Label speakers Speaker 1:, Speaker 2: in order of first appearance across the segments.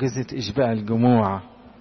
Speaker 1: معجزة إشباع الجموع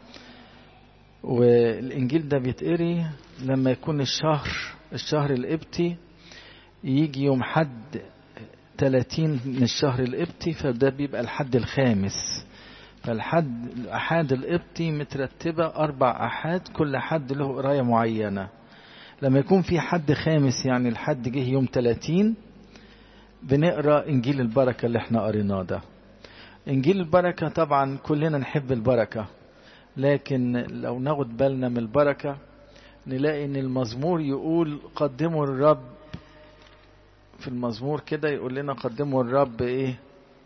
Speaker 1: والإنجيل ده بيتقري لما يكون الشهر الشهر القبطي يجي يوم حد 30 من الشهر القبطي فده بيبقى الحد الخامس فالحد الأحاد القبطي مترتبة أربع أحاد كل حد له قراية معينة لما يكون في حد خامس يعني الحد جه يوم 30 بنقرا انجيل البركه اللي احنا قريناه ده انجيل البركه طبعا كلنا نحب البركه لكن لو ناخد بالنا من البركه نلاقي ان المزمور يقول قدموا الرب في المزمور كده يقول لنا قدموا الرب ايه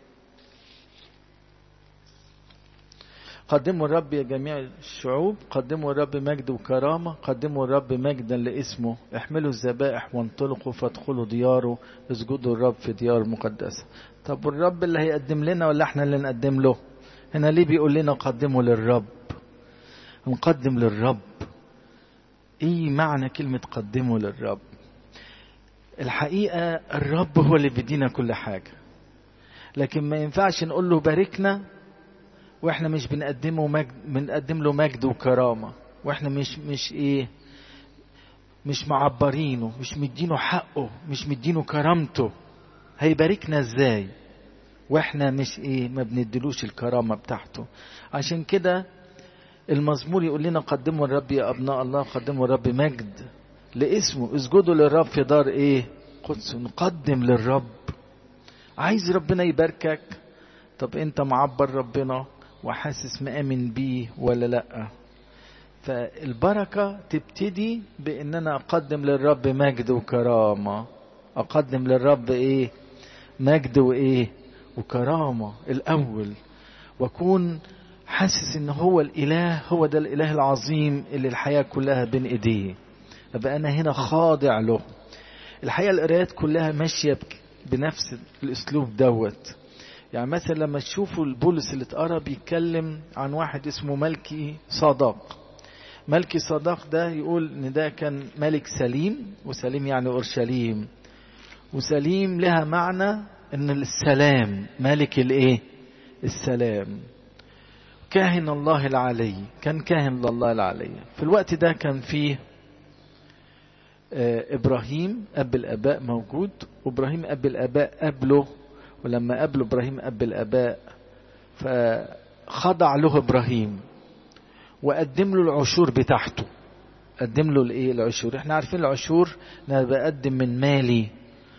Speaker 1: قدموا الرب يا جميع الشعوب قدموا الرب مجد وكرامة قدموا الرب مجدا لاسمه احملوا الذبائح وانطلقوا فادخلوا دياره اسجدوا الرب في ديار مقدسة طب والرب اللي هيقدم لنا ولا احنا اللي نقدم له هنا ليه بيقول لنا قدموا للرب نقدم للرب ايه معنى كلمة قدموا للرب الحقيقة الرب هو اللي بيدينا كل حاجة لكن ما ينفعش نقول له باركنا واحنا مش بنقدمه مجد بنقدم له مجد وكرامة واحنا مش مش ايه مش معبرينه مش مدينه حقه مش مدينه كرامته هيباركنا ازاي واحنا مش ايه ما بندلوش الكرامة بتاعته عشان كده المزمور يقول لنا قدموا الرب يا ابناء الله قدموا الرب مجد لاسمه اسجدوا للرب في دار ايه قدس نقدم للرب عايز ربنا يباركك طب انت معبر ربنا وحاسس مآمن بيه ولا لأ فالبركة تبتدي بأن أنا أقدم للرب مجد وكرامة أقدم للرب إيه مجد وإيه وكرامة الأول وأكون حاسس إن هو الإله هو ده الإله العظيم اللي الحياة كلها بين إيديه أبقى أنا هنا خاضع له الحقيقة القرايات كلها ماشية بنفس الأسلوب دوت يعني مثلا لما تشوفوا البولس اللي اتقرا بيتكلم عن واحد اسمه ملكي صداق ملكي صداق ده يقول ان ده كان ملك سليم وسليم يعني اورشليم وسليم لها معنى ان السلام ملك الايه السلام كاهن الله العلي كان كاهن لله العلي في الوقت ده كان فيه ابراهيم اب الاباء موجود وابراهيم اب الاباء قبله ولما قابله ابراهيم اب الاباء فخضع له ابراهيم وقدم له العشور بتاعته قدم له الايه العشور احنا عارفين العشور انا بقدم من مالي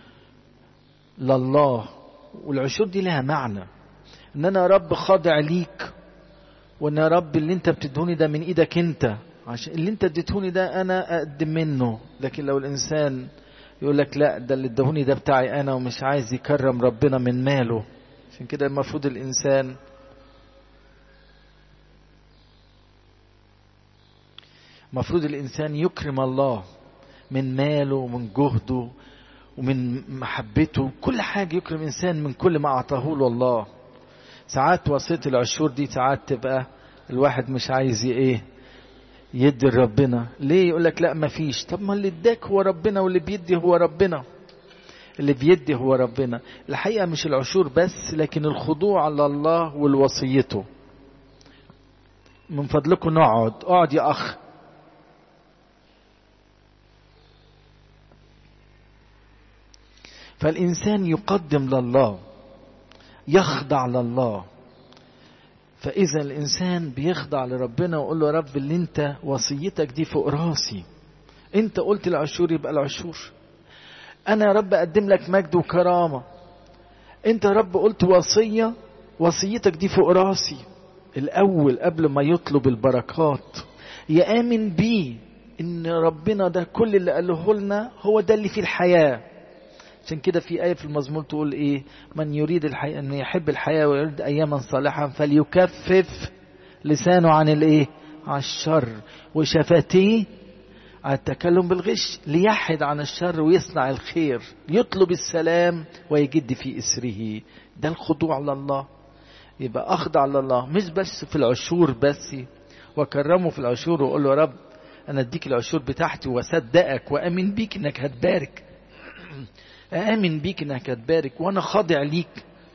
Speaker 1: لله والعشور دي لها معنى ان انا يا رب خاضع ليك وان يا رب اللي انت بتدهوني ده من ايدك انت عشان اللي انت اديتهوني ده انا اقدم منه لكن لو الانسان يقول لك لا ده اللي ادهوني ده بتاعي انا ومش عايز يكرم ربنا من ماله عشان كده المفروض الانسان المفروض الانسان يكرم الله من ماله ومن جهده ومن محبته كل حاجه يكرم انسان من كل ما اعطاه له الله ساعات وصيه العشور دي ساعات تبقى الواحد مش عايز ايه يدي لربنا ليه يقول لك لا ما فيش طب ما اللي اداك هو ربنا واللي بيدي هو ربنا اللي بيدي هو ربنا الحقيقه مش العشور بس لكن الخضوع لله والوصيته من فضلكم نقعد اقعد يا اخ فالانسان يقدم لله يخضع لله فإذا الإنسان بيخضع لربنا ويقول له يا رب اللي أنت وصيتك دي فوق راسي أنت قلت العشور يبقى العشور أنا يا رب أقدم لك مجد وكرامة أنت يا رب قلت وصية وصيتك دي فوق راسي الأول قبل ما يطلب البركات يآمن بيه إن ربنا ده كل اللي قاله لنا هو ده اللي فيه الحياة عشان كده في آية في المزمور تقول إيه من يريد الحياة أن يحب الحياة ويريد أياما صالحة فليكفف لسانه عن الإيه عن الشر وشفتيه عن التكلم بالغش ليحد عن الشر ويصنع الخير يطلب السلام ويجد في إسره ده الخضوع لله يبقى أخضع لله مش بس في العشور بس وكرمه في العشور وأقول له يا رب أنا أديك العشور بتاعتي وأصدقك وأمن بيك إنك هتبارك آمن بيك إنك هتبارك وأنا خاضع ليك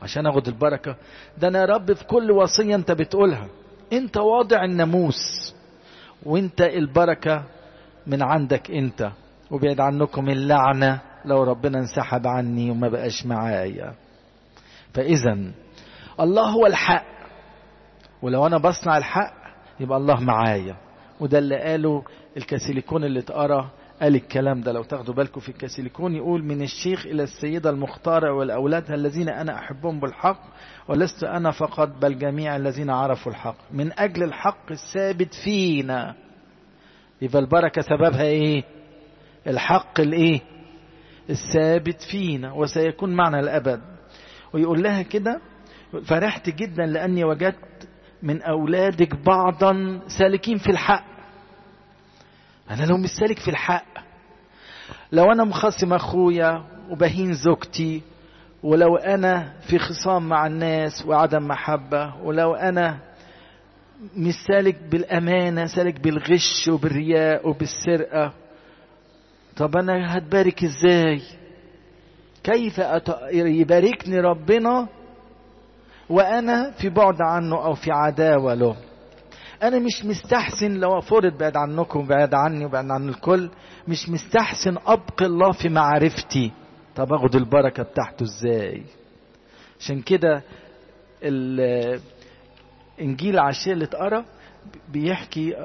Speaker 1: عشان اخد البركة ده انا يا رب في كل وصية انت بتقولها انت واضع الناموس وانت البركة من عندك انت وبعد عنكم اللعنة لو ربنا انسحب عني وما بقاش معايا فاذا الله هو الحق ولو انا بصنع الحق يبقى الله معايا وده اللي قاله الكاسيليكون اللي اتقرا قال الكلام ده لو تاخدوا بالكم في الكاسيليكون يقول من الشيخ إلى السيدة المختارة والأولاد الذين أنا أحبهم بالحق ولست أنا فقط بل جميع الذين عرفوا الحق من أجل الحق الثابت فينا يبقى البركة سببها إيه الحق الإيه الثابت فينا وسيكون معنا الأبد ويقول لها كده فرحت جدا لأني وجدت من أولادك بعضا سالكين في الحق أنا لو مش سالك في الحق لو أنا مخاصم أخويا وبهين زوجتي ولو أنا في خصام مع الناس وعدم محبة ولو أنا مش سالك بالأمانة سالك بالغش وبالرياء وبالسرقة طب أنا هتبارك إزاي كيف أت... يباركني ربنا وأنا في بعد عنه أو في عداوة له انا مش مستحسن لو فرض بعد عنكم بعد عني وبعد عن الكل مش مستحسن ابقي الله في معرفتي طب اخد البركه بتاعته ازاي عشان كده انجيل عشيه اللي اتقرا بيحكي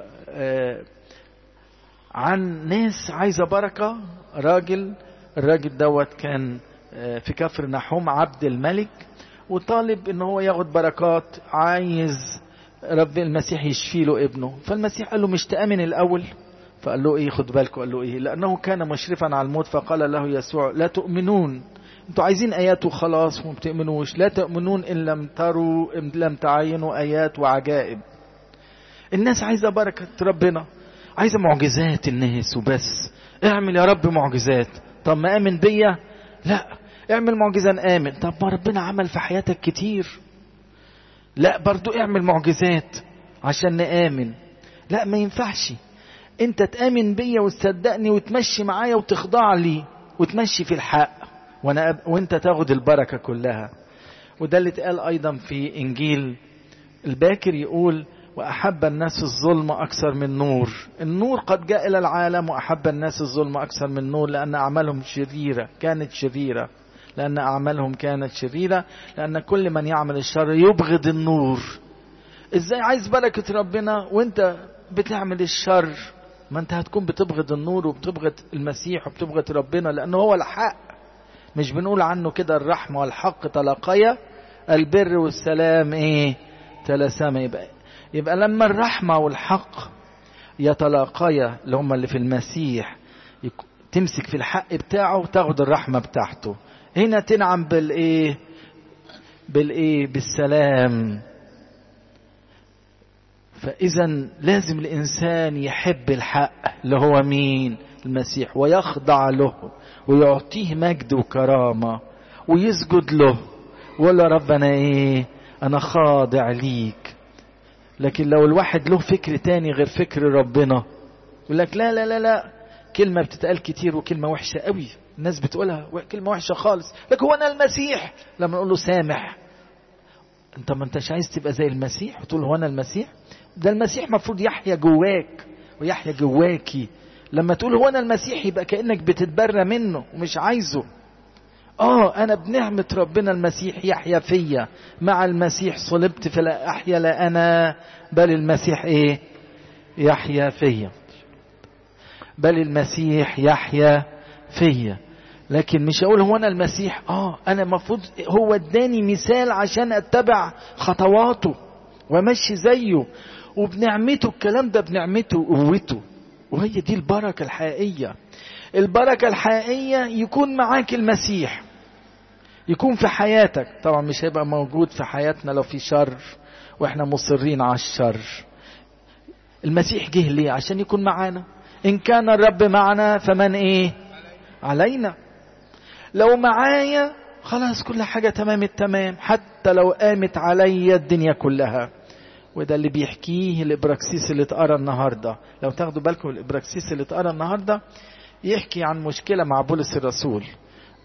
Speaker 1: عن ناس عايزه بركه راجل الراجل دوت كان في كفر نحوم عبد الملك وطالب ان هو ياخد بركات عايز رب المسيح يشفي له ابنه فالمسيح قال له مش تأمن الأول فقال له ايه خد بالكم قال له ايه لأنه كان مشرفا على الموت فقال له يسوع لا تؤمنون انتوا عايزين آيات وخلاص وما بتؤمنوش لا تؤمنون إن لم تروا إن لم تعينوا آيات وعجائب الناس عايزة بركة ربنا عايزة معجزات الناس وبس اعمل يا رب معجزات طب ما آمن بيا لا اعمل معجزة آمن طب ما ربنا عمل في حياتك كتير لا برضو اعمل معجزات عشان نآمن لا ما ينفعش انت تآمن بيا وتصدقني وتمشي معايا وتخضع لي وتمشي في الحق وانا أب... وانت تاخد البركة كلها وده اللي اتقال ايضا في انجيل الباكر يقول واحب الناس الظلم اكثر من نور النور قد جاء الى العالم واحب الناس الظلم اكثر من النور لان اعمالهم شريرة كانت شريرة لأن أعمالهم كانت شريرة لأن كل من يعمل الشر يبغض النور إزاي عايز بركة ربنا وانت بتعمل الشر ما انت هتكون بتبغض النور وبتبغض المسيح وبتبغض ربنا لأنه هو الحق مش بنقول عنه كده الرحمة والحق تلاقيا البر والسلام ايه تلاسما يبقى يبقى لما الرحمة والحق يتلاقيا اللي هم اللي في المسيح تمسك في الحق بتاعه وتاخد الرحمة بتاعته هنا تنعم بالايه بالايه بالسلام فاذا لازم الانسان يحب الحق اللي هو مين المسيح ويخضع له ويعطيه مجد وكرامه ويسجد له ولا ربنا ايه انا خاضع ليك لكن لو الواحد له فكر تاني غير فكر ربنا يقول لك لا لا لا لا كلمة بتتقال كتير وكلمة وحشة قوي الناس بتقولها كلمة وحشة خالص لك هو أنا المسيح لما نقول له سامح أنت ما أنتش عايز تبقى زي المسيح وتقول هو أنا المسيح ده المسيح مفروض يحيا جواك ويحيا جواكي لما تقول هو أنا المسيح يبقى كأنك بتتبرى منه ومش عايزه اه انا بنعمة ربنا المسيح يحيا فيا مع المسيح صلبت فلا احيا لا انا بل المسيح ايه يحيا فيا بل المسيح يحيا فيا لكن مش اقول هو انا المسيح اه انا المفروض هو اداني مثال عشان اتبع خطواته وامشي زيه وبنعمته الكلام ده بنعمته وقوته وهي دي البركه الحقيقيه البركه الحقيقيه يكون معاك المسيح يكون في حياتك طبعا مش هيبقى موجود في حياتنا لو في شر واحنا مصرين على الشر المسيح جه ليه عشان يكون معانا ان كان الرب معنا فمن ايه علينا لو معايا خلاص كل حاجة تمام التمام حتى لو قامت عليا الدنيا كلها وده اللي بيحكيه الابراكسيس اللي اتقرا النهارده لو تاخدوا بالكم الابراكسيس اللي اتقرا النهارده يحكي عن مشكله مع بولس الرسول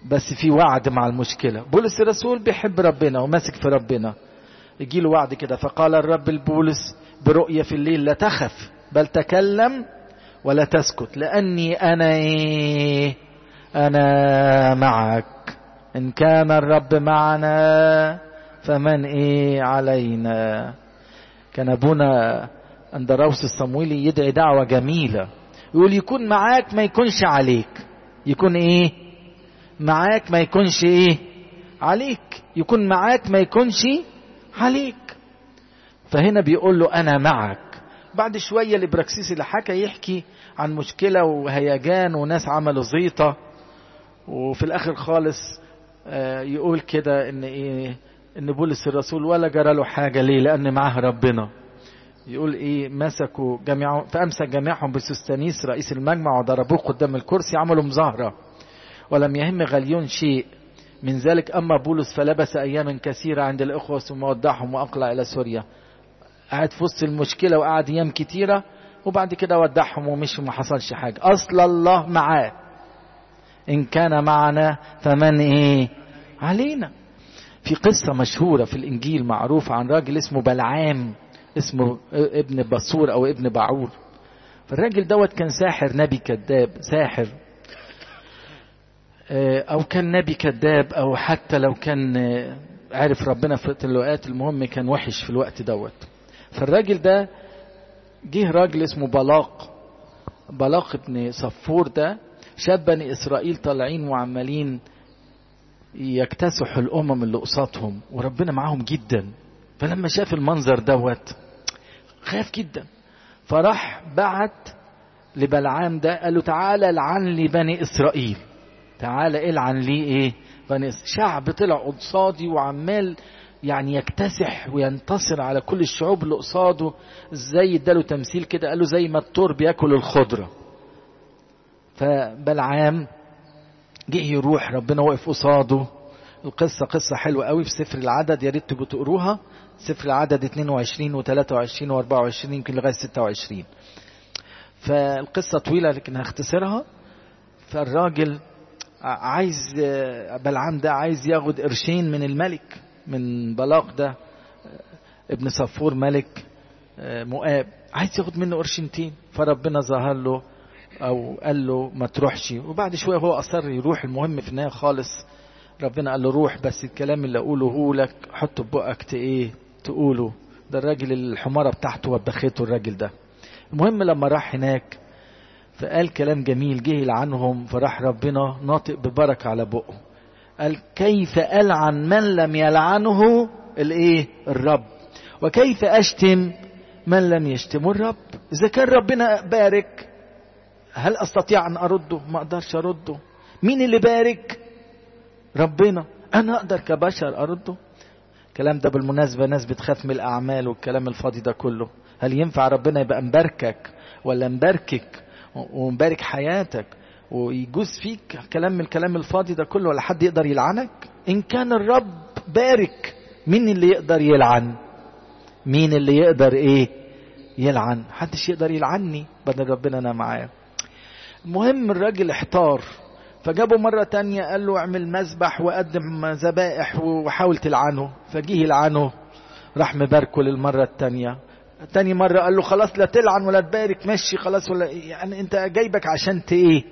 Speaker 1: بس في وعد مع المشكلة بولس الرسول بيحب ربنا وماسك في ربنا يجي له وعد كده فقال الرب لبولس برؤية في الليل لا تخف بل تكلم ولا تسكت لأني أنا إيه أنا معك إن كان الرب معنا فمن إيه علينا كان أبونا أندراوس الصمويلي يدعي دعوة جميلة يقول يكون معاك ما يكونش عليك يكون إيه معاك ما يكونش إيه عليك يكون معاك ما يكونش عليك فهنا بيقول له أنا معك بعد شوية الإبراكسيس اللي حكى يحكي عن مشكلة وهيجان وناس عملوا زيطة وفي الآخر خالص يقول كده إن إيه إن بولس الرسول ولا جرى له حاجة ليه لأن معاه ربنا يقول إيه مسكوا جميعهم فأمسك جميعهم بسستانيس رئيس المجمع وضربوه قدام الكرسي عملوا مظاهرة ولم يهم غليون شيء من ذلك أما بولس فلبس أياما كثيرة عند الإخوة ثم ودعهم وأقلع إلى سوريا قعد في وسط المشكلة وقعد أيام كتيرة وبعد كده ودعهم ومشي وما حصلش حاجة أصل الله معاه إن كان معنا فمن إيه علينا في قصة مشهورة في الإنجيل معروفة عن راجل اسمه بلعام اسمه ابن بصور أو ابن بعور فالراجل دوت كان ساحر نبي كذاب ساحر أو كان نبي كذاب أو حتى لو كان عارف ربنا في الوقت المهم كان وحش في الوقت دوت فالراجل ده جه راجل اسمه بلاق بلاق ابن صفور ده شاب بني اسرائيل طالعين وعمالين يكتسحوا الامم اللي قصادهم وربنا معاهم جدا فلما شاف المنظر دوت خاف جدا فراح بعت لبلعام ده قال له تعالى العن لي بني اسرائيل تعالى العن لي ايه بني شعب طلع قصادي وعمال يعني يكتسح وينتصر على كل الشعوب اللي قصاده ازاي اداله تمثيل كده قال له زي ما الطور بياكل الخضره فبلعام جه يروح ربنا واقف قصاده القصة قصة حلوة قوي في سفر العدد يا ريت تبقوا تقروها سفر العدد 22 و23 و24 يمكن لغاية 26 فالقصة طويلة لكن هختصرها فالراجل عايز بلعام ده عايز ياخد قرشين من الملك من بلاق ده ابن صفور ملك مؤاب عايز ياخد منه قرشنتين فربنا ظهر له او قال له ما تروحش وبعد شويه هو اصر يروح المهم في النهايه خالص ربنا قال له روح بس الكلام اللي اقوله لك حطه في بقك ايه تقوله ده الراجل الحماره بتاعته وبخته الراجل ده المهم لما راح هناك فقال كلام جميل جه يلعنهم فراح ربنا ناطق ببركه على بقه قال كيف ألعن من لم يلعنه الايه الرب وكيف أشتم من لم يشتمه الرب إذا كان ربنا بارك هل أستطيع أن أرده ما أقدرش أرده مين اللي بارك ربنا أنا أقدر كبشر أرده الكلام ده بالمناسبة ناس بتخاف من الأعمال والكلام الفاضي ده كله هل ينفع ربنا يبقى مباركك ولا مباركك ومبارك حياتك ويجوز فيك كلام من الكلام الفاضي ده كله ولا حد يقدر يلعنك ان كان الرب بارك مين اللي يقدر يلعن مين اللي يقدر ايه يلعن محدش يقدر يلعني بدل ربنا انا معاه المهم الراجل احتار فجابه مرة تانية قال له اعمل مذبح وقدم ذبائح وحاول تلعنه فجيه يلعنه راح مباركه للمرة التانية تاني مرة قال له خلاص لا تلعن ولا تبارك مشي خلاص ولا يعني انت جايبك عشان ايه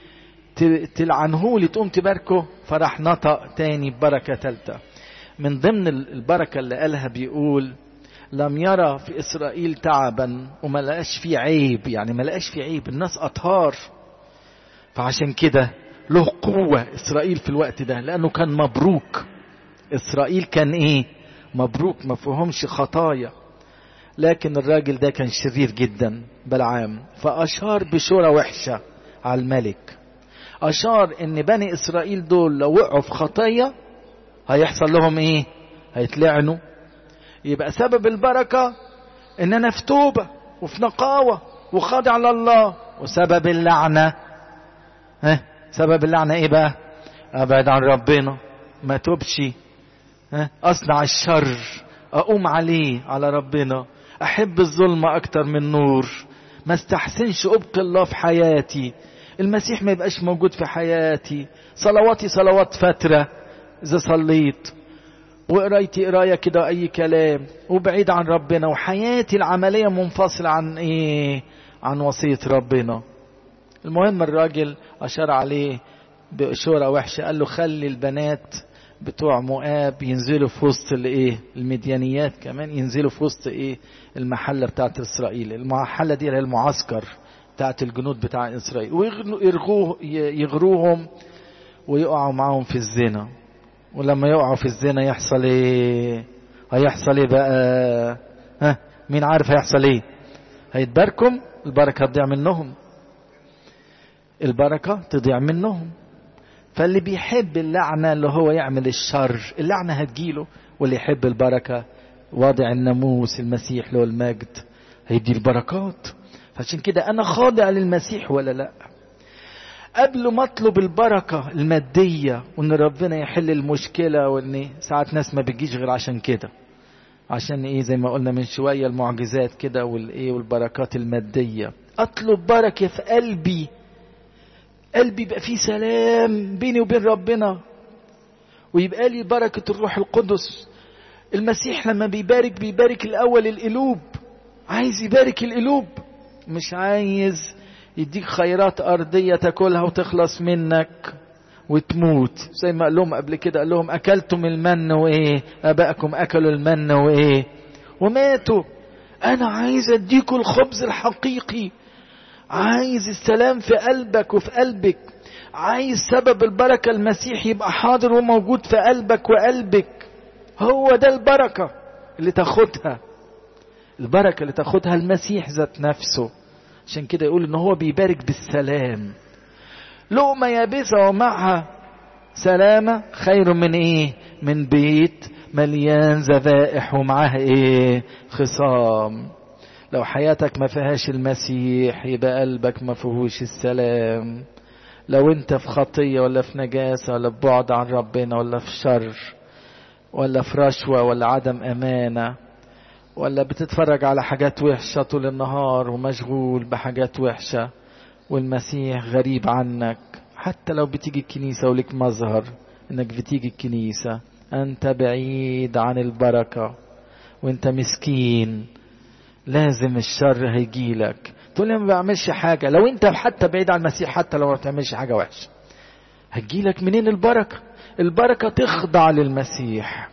Speaker 1: تلعنه لي تقوم تباركه فراح نطق تاني ببركة تالتة من ضمن البركة اللي قالها بيقول لم يرى في إسرائيل تعبا وما لقاش فيه عيب يعني ما لقاش فيه عيب الناس أطهار فعشان كده له قوة إسرائيل في الوقت ده لأنه كان مبروك إسرائيل كان إيه مبروك ما فيهمش خطايا لكن الراجل ده كان شرير جدا بلعام فأشار بشورة وحشة على الملك أشار إن بني إسرائيل دول لو وقعوا في خطية هيحصل لهم إيه؟ هيتلعنوا يبقى سبب البركة إن أنا في توبة وفي نقاوة وخاضع لله وسبب اللعنة ها سبب اللعنة إيه بقى؟ أبعد عن ربنا ما توبش ها أصنع الشر أقوم عليه على ربنا أحب الظلم أكتر من نور ما استحسنش أبقي الله في حياتي المسيح ما يبقاش موجود في حياتي صلواتي صلوات فترة إذا صليت وقرايتي قراية كده أي كلام وبعيد عن ربنا وحياتي العملية منفصلة عن إيه عن وصية ربنا المهم الراجل أشار عليه بإشارة وحشة قال له خلي البنات بتوع مؤاب ينزلوا في وسط الايه المديانيات كمان ينزلوا في وسط ايه المحله بتاعت اسرائيل المحله دي هي المعسكر بتاعت الجنود بتاع اسرائيل ويرغوه يغروهم ويقعوا معاهم في الزنا ولما يقعوا في الزنا يحصل ايه هيحصل ايه بقى ها مين عارف هيحصل ايه هيتباركم البركه تضيع منهم البركه تضيع منهم فاللي بيحب اللعنة اللي هو يعمل الشر اللعنة هتجيله واللي يحب البركة واضع الناموس المسيح له المجد هيدي البركات فعشان كده أنا خاضع للمسيح ولا لأ قبل ما اطلب البركة المادية وان ربنا يحل المشكلة وان ساعات ناس ما بتجيش غير عشان كده عشان ايه زي ما قلنا من شوية المعجزات كده والايه والبركات المادية اطلب بركة في قلبي قلبي يبقى فيه سلام بيني وبين ربنا ويبقى لي بركة الروح القدس المسيح لما بيبارك بيبارك الأول القلوب عايز يبارك القلوب مش عايز يديك خيرات أرضية تاكلها وتخلص منك وتموت زي ما قال لهم قبل كده قال لهم أكلتم المن وإيه أبائكم أكلوا المن وإيه وماتوا أنا عايز أديكم الخبز الحقيقي عايز السلام في قلبك وفي قلبك عايز سبب البركة المسيح يبقى حاضر وموجود في قلبك وقلبك هو ده البركة اللي تاخدها البركة اللي تاخدها المسيح ذات نفسه عشان كده يقول ان هو بيبارك بالسلام لقمة يابسة ومعها سلامة خير من ايه من بيت مليان ذبائح ومعاه ايه خصام لو حياتك ما فيهاش المسيح يبقى قلبك ما فيهوش السلام لو انت في خطية ولا في نجاسة ولا في بعد عن ربنا ولا في شر ولا في رشوة ولا عدم أمانة ولا بتتفرج على حاجات وحشة طول النهار ومشغول بحاجات وحشة والمسيح غريب عنك حتى لو بتيجي الكنيسة ولك مظهر انك بتيجي الكنيسة انت بعيد عن البركة وانت مسكين لازم الشر هيجيلك تقول لي ما بعملش حاجة لو انت حتى بعيد عن المسيح حتى لو ما بتعملش حاجة وحشة هتجيلك منين البركة البركة تخضع للمسيح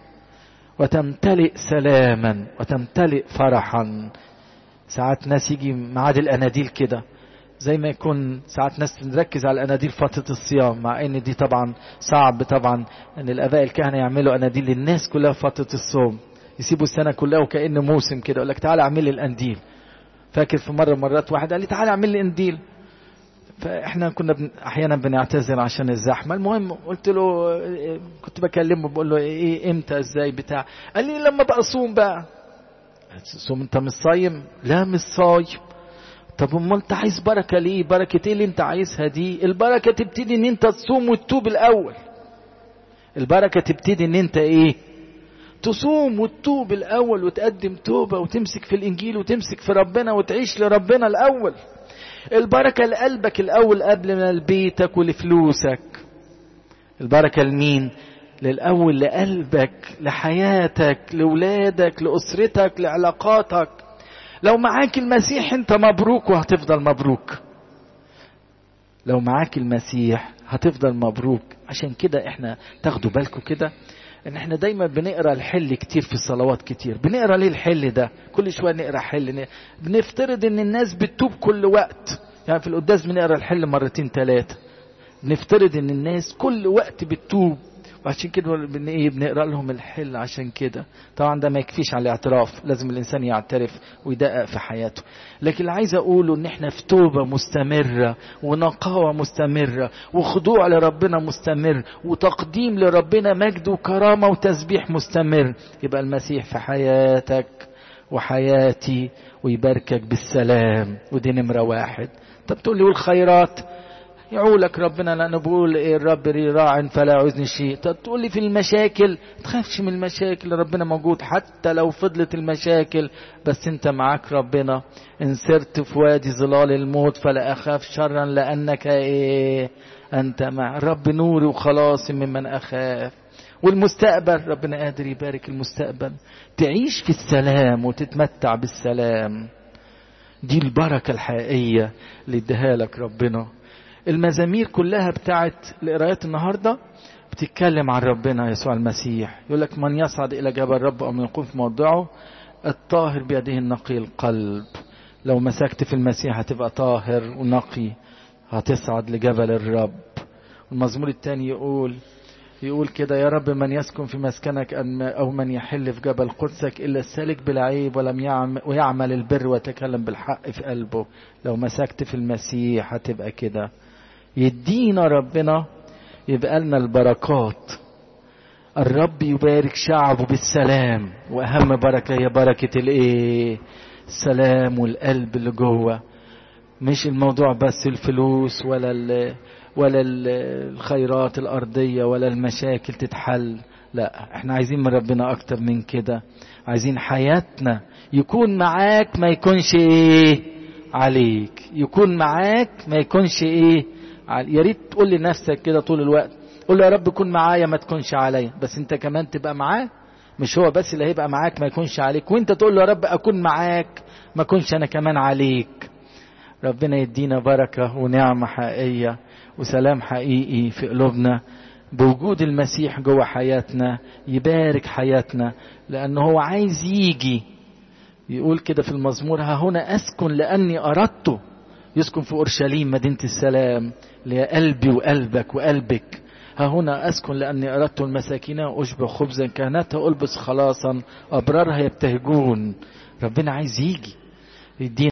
Speaker 1: وتمتلئ سلاما وتمتلئ فرحا ساعات ناس يجي ميعاد الاناديل كده زي ما يكون ساعات ناس نركز على الاناديل فتره الصيام مع ان دي طبعا صعب طبعا ان الاباء الكهنه يعملوا اناديل للناس كلها في فتره الصوم يسيبوا السنه كلها وكانه موسم كده يقول لك تعالى اعمل لي الانديل فاكر في مره مرات واحد قال لي تعالى اعمل لي انديل فاحنا كنا بن... احيانا بنعتذر عشان الزحمه المهم قلت له كنت بكلمه بقول له ايه امتى ازاي بتاع قال لي لما بقى صوم بقى صوم انت مش صايم لا مش صايم طب امال انت عايز بركه ليه بركه ايه اللي انت عايزها دي البركه تبتدي ان انت تصوم وتتوب الاول البركه تبتدي ان انت ايه تصوم وتتوب الاول وتقدم توبه وتمسك في الانجيل وتمسك في ربنا وتعيش لربنا الاول البركه لقلبك الاول قبل ما لبيتك ولفلوسك البركه لمين للاول لقلبك لحياتك لاولادك لاسرتك لعلاقاتك لو معاك المسيح انت مبروك وهتفضل مبروك لو معاك المسيح هتفضل مبروك عشان كده احنا تاخدوا بالكم كده ان احنا دايما بنقرا الحل كتير في الصلوات كتير بنقرا ليه الحل ده كل شويه نقرا حل بنفترض ان الناس بتتوب كل وقت يعني في القداس بنقرا الحل مرتين ثلاثه نفترض ان الناس كل وقت بتتوب وعشان كده بن ايه بنقرا لهم الحل عشان كده طبعا ده ما يكفيش على الاعتراف لازم الانسان يعترف ويدقق في حياته لكن اللي عايز اقوله ان احنا في توبه مستمره ونقاوه مستمره وخضوع لربنا مستمر وتقديم لربنا مجد وكرامه وتسبيح مستمر يبقى المسيح في حياتك وحياتي ويباركك بالسلام ودي نمره واحد طب تقول لي والخيرات يعولك ربنا لانه بيقول ايه الرب لي راع فلا يعوزني شيء تقول لي في المشاكل تخافش من المشاكل ربنا موجود حتى لو فضلت المشاكل بس انت معاك ربنا ان سرت في وادي ظلال الموت فلا اخاف شرا لانك ايه انت مع رب نوري وخلاصي ممن اخاف والمستقبل ربنا قادر يبارك المستقبل تعيش في السلام وتتمتع بالسلام دي البركة الحقيقية اللي اداها لك ربنا المزامير كلها بتاعت القرايات النهارده بتتكلم عن ربنا يسوع المسيح يقول لك من يصعد الى جبل رب او من يقوم في موضعه الطاهر بيده النقي القلب لو مسكت في المسيح هتبقى طاهر ونقي هتصعد لجبل الرب المزمور الثاني يقول يقول كده يا رب من يسكن في مسكنك أو من يحل في جبل قدسك إلا السالك بلا عيب ولم يعمل, ويعمل البر ويتكلم بالحق في قلبه لو مسكت في المسيح هتبقى كده يدينا ربنا يبقى لنا البركات الرب يبارك شعبه بالسلام واهم بركه هي بركه الايه السلام والقلب اللي جوه مش الموضوع بس الفلوس ولا ال ولا الخيرات الارضيه ولا المشاكل تتحل لا احنا عايزين من ربنا اكتر من كده عايزين حياتنا يكون معاك ما يكونش ايه عليك يكون معاك ما يكونش ايه يا ريت تقول لنفسك كده طول الوقت قول له يا رب كن معايا ما تكونش عليا بس انت كمان تبقى معاه مش هو بس اللي هيبقى معاك ما يكونش عليك وانت تقول له يا رب اكون معاك ما اكونش انا كمان عليك ربنا يدينا بركه ونعمه حقيقيه وسلام حقيقي في قلوبنا بوجود المسيح جوه حياتنا يبارك حياتنا لانه هو عايز يجي يقول كده في المزمور ها هنا اسكن لاني اردته يسكن في اورشليم مدينه السلام اللي هي قلبي وقلبك وقلبك ها هنا اسكن لاني اردت المساكين اشبع خبزا كهنتها البس خلاصا ابرارها يبتهجون ربنا عايز يجي يدينا